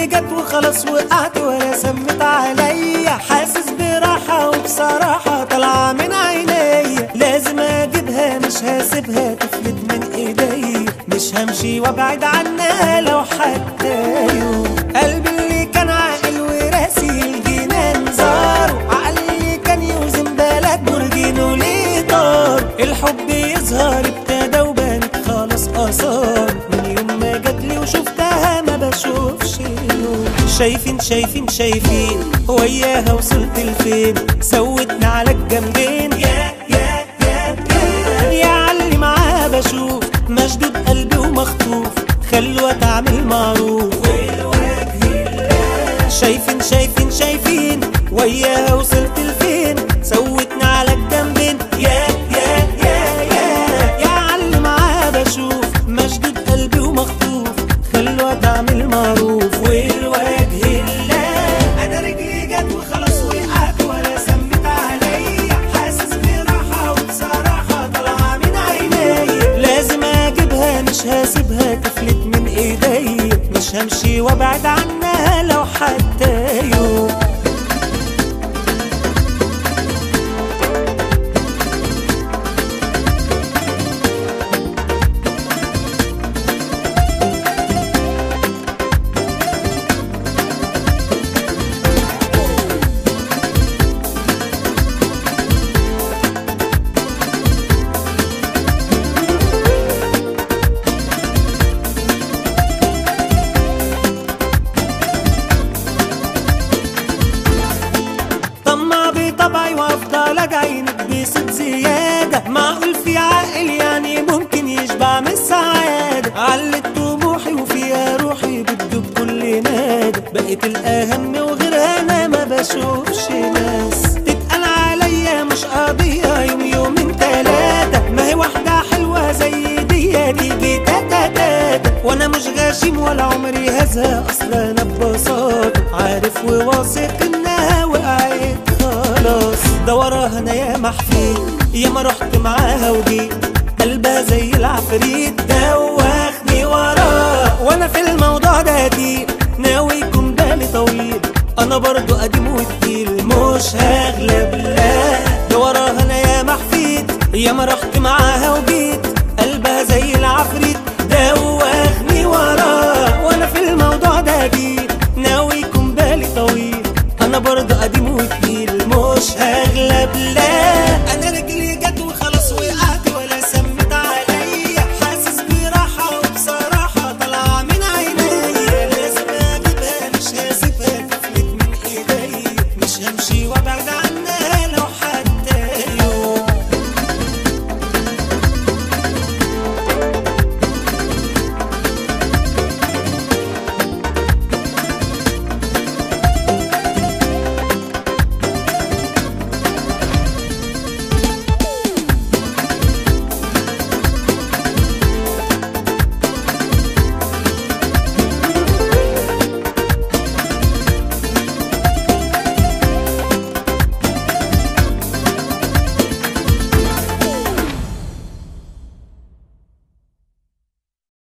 رجلي جت وخلاص وقعت ولا سمت عليا حاسس براحة وبصراحة طالعة من عينيا لازم اجيبها مش هسيبها تفلت من ايديا مش همشي وابعد عنها لو حتى يوم قلبي اللي كان عاقل وراسي الجنان زار عقلي اللي كان يوزن بلد برجينه ليه طار الحب يظهر ابتدى وبانت خلاص اثار من يوم ما جاتلي وشفتها ما بشوفش نور شايفين شايفين شايفين وياها وصلت لفين سوتنا على الجنبين يا يا يا يا يا علي معاها بشوف مشدود قلبي ومخطوف خلوة تعمل معروف شايفين شايفين شايفين وياها وصلت لفين سوتنا على الجنبين يا يا يا يا يا علي معاها بشوف مشدود قلبي ومخطوف خلوة تعمل معروف والوجه الله انا رجلي جت وخلاص وقعت ولا سمت عليا حاسس براحة وبصراحة طالعة من عيني لازم اجيبها مش هسيبها تفلت من ايديا مش همشي وابعد عنها لو حتى يوم طمع بطبعي وافضل اجعينك بصوت زيادة معقول في عاقل يعني ممكن يشبع من السعادة علت طموحي وفيها روحي بتدوب كل نادى بقيت الاهم وغيرها انا ما بشوفش ناس تتقال عليا مش قضية يوم يومين تلاتة ما هي واحدة حلوة زي دي تيجي تاتا تاتا وانا مش غشيم ولا عمري هزها اصلا انا ببساطة عارف وواثق انها وقعت خلاص ده وراها انا يا محفيل يا ما رحت معاها وجيت قلبها زي العفريت دوخني وراه وانا في الموضوع ده دي ناوي يكون بالي طويل انا برضو قديم وتقيل مش هادي